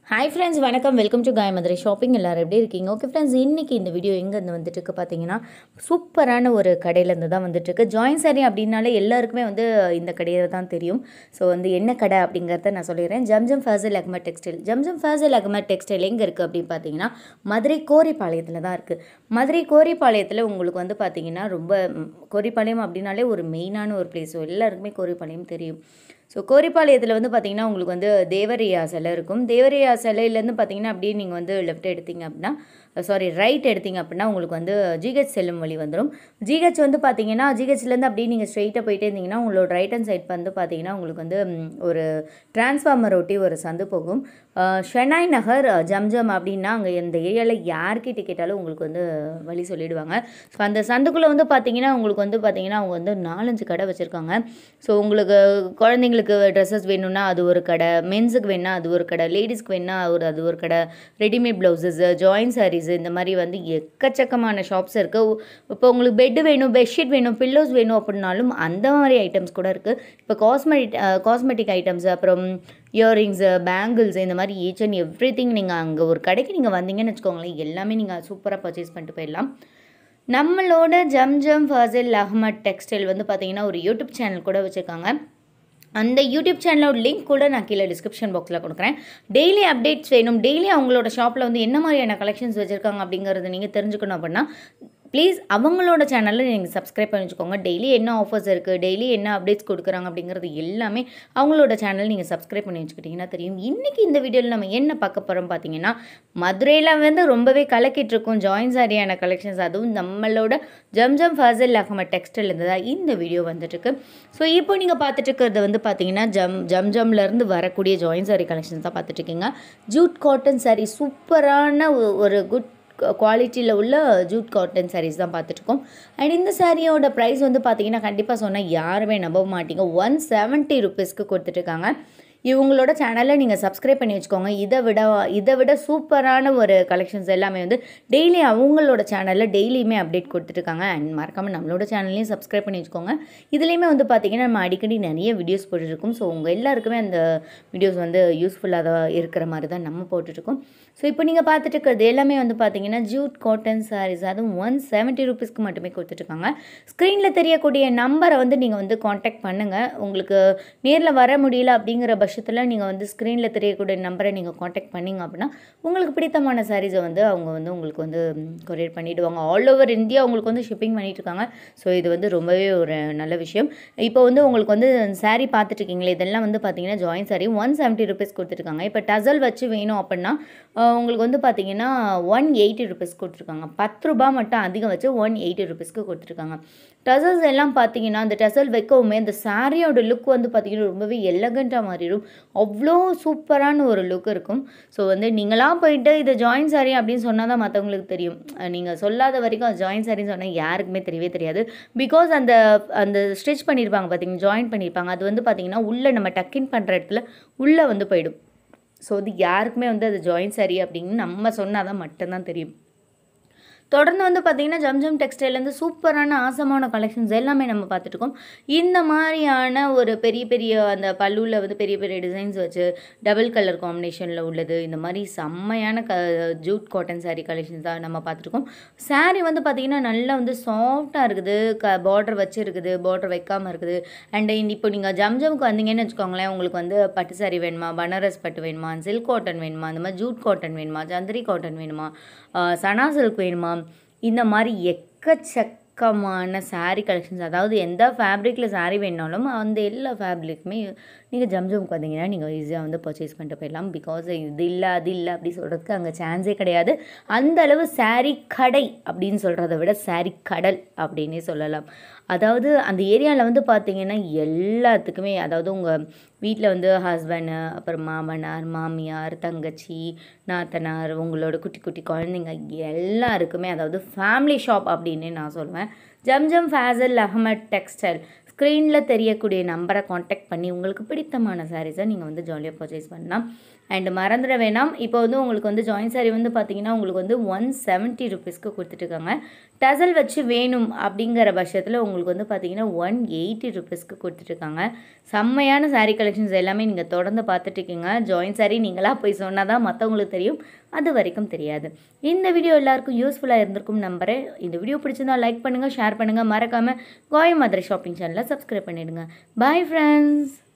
hi friends வணக்கம் welcome to Kayamadurai shopping எல்லாரும் எப்படி இருக்கீங்க ஓகே ஃப்ரெண்ட்ஸ் இன்றைக்கி இந்த வீடியோ எங்கேருந்து வந்துட்டு இருக்கு பார்த்தீங்கன்னா சூப்பரான ஒரு கடையிலேருந்து தான் வந்துட்டு இருக்கு ஜாயின் சாரி அப்படின்னாலே எல்லாருக்குமே வந்து இந்த கடையை தான் தெரியும் ஸோ வந்து என்ன கடை அப்படிங்கிறத நான் சொல்லிடுறேன் ஜம்ஜம் ஃபேசல் அகமட் டெக்ஸ்டைல் ஜம்ஜம் ஃபேசல் அகமட் டெக்ஸ்டைல் எங்கே இருக்குது அப்படின்னு பார்த்தீங்கன்னா மதுரை கோரிப்பாளையத்தில் தான் இருக்குது மதுரை கோரிப்பாளையத்தில் உங்களுக்கு வந்து பார்த்தீங்கன்னா ரொம்ப ம், கோரிப்பாளையம் அப்படின்னாலே ஒரு மெயினான ஒரு பிளேஸ் எல்லாருக்குமே கோரிப்பாளையம் தெரியும் ஸோ கோரிப்பாளையத்தில் வந்து பார்த்தீங்கன்னா உங்களுக்கு வந்து தேவரையா சிலை இருக்கும் தேவரையா சிலையிலேருந்து பார்த்தீங்கன்னா அப்படியே நீங்கள் வந்து லெஃப்ட் எடுத்தீங்க அப்படின்னா சாரி ரைட் எடுத்தீங்க அப்படின்னா உங்களுக்கு வந்து ஜிஹெச் செல்லும் வழி வந்துடும் ஜிஹெச் வந்து பார்த்தீங்கன்னா ஜிஹெச்லேருந்து அப்படியே நீங்கள் ஸ்ட்ரெயிட்டாக போயிட்டே இருந்தீங்கன்னா உங்களோட ரைட் ஹேண்ட் சைட் வந்து பார்த்தீங்கன்னா உங்களுக்கு வந்து ம், ஒரு டிரான்ஸ்ஃபார்மர் ஒட்டி ஒரு சந்து போகும் அஹ், ஷெனாய் நகர் அஹ், ஜம்ஜம் அப்படின்னா அங்கே இந்த ஏரியாவில் யார்கிட்ட கேட்டாலும் உங்களுக்கு வந்து வழி சொல்லிடுவாங்க ஸோ அந்த சந்துக்குள்ளே வந்து பார்த்தீங்கன்னா உங்களுக்கு வந்து பார்த்தீங்கன்னா அவங்க வந்து நாலஞ்சு கடை வச்சுருக்காங்க ஸோ உங்களுக்கு குழந்தைங்களுக்கு ட்ரெஸ்ஸஸ் வேணும்னா அது ஒரு கடை மென்ஸுக்கு வேணா அது ஒரு கடை லேடிஸ்க்கு வேணா ஒரு அது ஒரு கடை ரெடிமேட் ப்ளவுசஸ் ஜாயின் சாரீஸ் இந்த மாதிரி வந்து எக்கச்சக்கமான ஷாப்ஸ் இருக்குது இப்போ உங்களுக்கு பெட்டு வேணும் பெட்ஷீட் வேணும் பில்லோஸ் வேணும் அப்படின்னாலும் அந்த மாதிரி ஐட்டம்ஸ் கூட இருக்குது இப்போ காஸ்மெட்டிக் காஸ்மெட்டிக் ஐட்டம்ஸ் அப்புறம் இயரிங்ஸு பேங்கிள்ஸ் இந்த மாதிரி ஈச் அண்ட் எவ்ரி திங் நீங்கள் அங்கே ஒரு கடைக்கு நீங்கள் வந்தீங்கன்னு வச்சுக்கோங்களேன் எல்லாமே நீங்கள் சூப்பராக பர்ச்சேஸ் பண்ணிட்டு போயிடலாம் நம்மளோட ஜம்ஜம் ஃபாசில் அஹ்மத் டெக்ஸ்டைல் வந்து பார்த்தீங்கன்னா ஒரு யூடியூப் சேனல் கூட வச்சுருக்காங்க அந்த யூடியூப் சேனலோட லிங்க் கூட நான் கீழே டிஸ்கிரிப்ஷன் பாக்ஸில் கொடுக்குறேன் டெய்லி அப்டேட்ஸ் வேணும் டெய்லி அவங்களோட ஷாப்பில் வந்து என்ன மாதிரியான கலெக்ஷன்ஸ் வச்சுருக்காங்க அப்படிங்கிறத நீங்கள் தெரிஞ்சுக்கணும் அப்படின்னா ப்ளீஸ் அவங்களோட சேனலில் நீங்கள் சப்ஸ்கிரைப் பண்ணி வச்சுக்கோங்க டெய்லி என்ன ஆஃபர்ஸ் இருக்குது டெய்லி என்ன அப்டேட்ஸ் கொடுக்குறாங்க அப்படிங்கிறது எல்லாமே அவங்களோட சேனல் நீங்கள் சப்ஸ்கிரைப் பண்ணி வச்சுக்கிட்டிங்கன்னா தெரியும் இன்றைக்கி இந்த வீடியோவில் நம்ம என்ன பார்க்க போகிறோம் பார்த்தீங்கன்னா மதுரையில் வந்து ரொம்பவே கலக்கிட்டு இருக்கும் ஜாயின் சாரியான கலெக்ஷன்ஸ் அதுவும் நம்மளோட ஜம்ஜம் ஃபசல் அகமட் டெக்ஸ்டைல் இருந்து தான் இந்த வீடியோ வந்துட்டுருக்கு ஸோ இப்போ நீங்கள் பார்த்துட்டு இருக்கிறது வந்து பார்த்தீங்கன்னா ஜம் ஜம்ஜம்லேருந்து வரக்கூடிய ஜாயின் சாரி கலெக்ஷன்ஸ் தான் பார்த்துட்ருக்கீங்க ஜூட் காட்டன் சாரி சூப்பரான ஒ- ஒரு குட் குவாலிட்டியில் உள்ள ஜூட் காட்டன் சாரீஸ் தான் பார்த்துட்ருக்கோம் அண்ட் இந்த சாரியோட ப்ரைஸ் வந்து பார்த்தீங்கன்னா கண்டிப்பாக சொன்னால் யாருமே நம்ப மாட்டீங்க ஒன் செவன்ட்டி ருபீஸ்க்கு கொடுத்துட்ருக்காங்க இவங்களோட சேனலை நீங்கள் சப்ஸ்கிரைப் பண்ணி வச்சுக்கோங்க இதை விட இதை விட சூப்பரான ஒரு கலெக்ஷன்ஸ் எல்லாமே வந்து டெய்லி அவங்களோட சேனலில் டெய்லியுமே அப்டேட் கொடுத்துட்ருக்காங்க அண்ட் மறக்காமல் நம்மளோட சேனல்லையும் சப்ஸ்கிரைப் பண்ணி வச்சுக்கோங்க இதுலேயுமே வந்து பார்த்திங்கன்னா நம்ம அடிக்கடி நிறைய வீடியோஸ் போட்டுருக்கோம் ஸோ உங்கள் எல்லாருக்குமே அந்த வீடியோஸ் வந்து யூஸ்ஃபுல்லாக தான் இருக்கிற மாதிரி தான் நம்ம போட்டுட்ருக்கோம் ஸோ இப்போ நீங்கள் பார்த்துட்டு இருக்கிறது எல்லாமே வந்து பார்த்தீங்கன்னா ஜூட் காட்டன் சாரீஸ் அதுவும் ஒன் செவன்ட்டி ருபீஸ்க்கு மட்டுமே கொடுத்துட்ருக்காங்க ஸ்க்ரீனில் தெரியக்கூடிய நம்பரை வந்து நீங்கள் வந்து காண்டாக்ட் பண்ணுங்கள் உங்களுக்கு நேரில் வர முடியல அப்படிங்கிற பட்சத்தில் நீங்கள் வந்து ஸ்க்ரீனில் தெரியக்கூடிய நம்பரை நீங்கள் காண்டாக்ட் பண்ணீங்க அப்படின்னா உங்களுக்கு பிடித்தமான சாரீஸை வந்து அவங்க வந்து உங்களுக்கு வந்து கொரியர் பண்ணிவிடுவாங்க ஆல் ஓவர் இந்தியா உங்களுக்கு வந்து ஷிப்பிங் பண்ணிட்டு இருக்காங்க ஸோ இது வந்து ரொம்பவே ஒரு நல்ல விஷயம் இப்போ வந்து உங்களுக்கு வந்து saree பார்த்துட்டு இருக்கீங்களே இதெல்லாம் வந்து பார்த்தீங்கன்னா join saree one seventy rupees கொடுத்துருக்காங்க இப்போ டசல் வச்சு வேணும் அப்படின்னா அஹ், உங்களுக்கு வந்து பார்த்தீங்கன்னா ஒன் எயிட்டி ருபீஸ் கொடுத்துருக்காங்க பத்து ரூபாய் மட்டும் அதிகம் வச்சு ஒன் எயிட்டி ருபீஸ்க்கு கொடுத்துருக்காங்க டசல்ஸ் எல்லாம் பார்த்தீங்கன்னா அந்த டசல் வைக்கவுமே அந்த சாரியோட லுக் வந்து பார்த்தீங்கன்னா ரொம்பவே எலகண்ட்டாக மாறிடும் அவ்வளோ சூப்பரான ஒரு லுக் இருக்கும் ஸோ வந்து நீங்களாம் போயிட்டு இது ஜாயின் சாரி அப்படின்னு சொன்னால் தான் மற்றவங்களுக்கு தெரியும் நீங்கள் சொல்லாத வரைக்கும் ஜாயின் சாரின்னு சொன்னால் யாருக்குமே தெரியவே தெரியாது பிகாஸ் அந்த அந்த ஸ்டிச் பண்ணியிருப்பாங்க பார்த்தீங்கன்னா ஜாயின் பண்ணியிருப்பாங்க அது வந்து பார்த்தீங்கன்னா உள்ளே நம்ம டக்கின் பண்ணுற இடத்துல உள்ளே வந்து போயிடும் ஸோ அது யாருக்குமே வந்து அது ஜாயின் சாரி அப்படின்னு நம்ம சொன்னால் தான் மட்டும்தான் தெரியும் தொடர்ந்து வந்து பார்த்தீங்கன்னா ஜம்ஜம் டெக்ஸ்டைல்லேருந்து சூப்பரான ஆசமான கலெக்ஷன்ஸ் எல்லாமே நம்ம பார்த்துட்ருக்கோம் இந்த மாதிரியான ஒரு பெரிய பெரிய அந்த பல்லுவில் வந்து பெரிய பெரிய டிசைன்ஸ் வச்சு டபுள் கலர் காம்பினேஷனில் உள்ளது இந்த மாதிரி செம்மையான க ஜூட் காட்டன் saree கலெக்ஷன்ஸ் தான் நம்ம பார்த்துருக்கோம் saree வந்து பார்த்திங்கன்னா நல்லா வந்து சாஃப்டாக இருக்குது க பார்டர் வச்சு இருக்குது பார்டர் வைக்காமல் இருக்குது அண்ட் இப்போ நீங்கள் ஜம்ஜமுக்கு வந்தீங்கன்னு வச்சுக்கோங்களேன் உங்களுக்கு வந்து பட்டு saree வேணுமா பனாரஸ் பட்டு வேணுமா சில்க் காட்டன் வேணுமா அந்த மாதிரி ஜூட் காட்டன் வேணுமா சந்திரி காட்டன் வேணுமா ஆஹ் சனா சில்க் வேணுமா இந்த மாதிரி எக்கச்சக்கமான saree கலெக்ஷன்ஸ் அதாவது எந்த ஃபேப்ரிக்கில் saree வேணாலும் அந்த எல்லா ஃபேப்ரிக்குமே நீங்கள் ஜம்ஜம்க்கு வந்தீங்கன்னா நீங்கள் ஈஸியாக வந்து பர்ச்சேஸ் பண்ணிட்டு போயிடலாம் பிகாஸ் இது இல்லை அது இல்லை அப்படி சொல்கிறதுக்கு அங்கே சான்ஸே கிடையாது அந்த அளவு saree கடை அப்படின்னு சொல்கிறத விட saree கடல் அப்படின்னே சொல்லலாம் அதாவது அந்த ஏரியாவில் வந்து பார்த்தீங்கன்னா எல்லாத்துக்குமே அதாவது உங்கள் வீட்டில் வந்து ஹஸ்பண்டு அப்புறம் மாமனார் மாமியார் தங்கச்சி நாத்தனார் உங்களோட குட்டி குட்டி குழந்தைங்க எல்லாருக்குமே அதாவது ஃபேமிலி ஷாப் அப்படின்னு நான் சொல்லுவேன் ஜம்ஜம் ஃபேசல் அஹமத் டெக்ஸ்டைல் ஸ்க்ரீனில் தெரியக்கூடிய நம்பரை காண்டாக்ட் பண்ணி உங்களுக்கு பிடித்தமான சாரீஸை நீங்கள் வந்து ஜாலியாக பர்ச்சேஸ் பண்ணலாம் அண்ட் மறந்துட வேணாம் இப்போ வந்து உங்களுக்கு வந்து ஜாயின் சாரி வந்து பார்த்தீங்கன்னா உங்களுக்கு வந்து ஒன் செவன்ட்டி ருபீஸ்க்கு கொடுத்துட்ருக்காங்க டசல் வச்சு வேணும் அப்படிங்கிற பட்சத்தில் உங்களுக்கு வந்து பார்த்தீங்கன்னா ஒன் எயிட்டி ருபீஸ்க்கு கொடுத்துட்ருக்காங்க செம்மையான சாரீ கலெக்ஷன்ஸ் எல்லாமே நீங்கள் தொடர்ந்து பார்த்துட்டு இருக்கீங்க ஜாயின் சாரி நீங்களாக போய் சொன்னால் தான் மற்றவங்களுக்கு தெரியும் அது வரைக்கும் தெரியாது இந்த வீடியோ எல்லாருக்கும் யூஸ்ஃபுல்லாக இருந்திருக்கும் நம்புறேன் இந்த வீடியோ பிடிச்சிருந்தா லைக் பண்ணுங்கள் ஷேர் பண்ணுங்கள் மறக்காமல் கோயம் மதுரை ஷாப்பிங் சேனலை சப்ஸ்கிரைப் பண்ணிடுங்க பாய் ஃப்ரெண்ட்ஸ்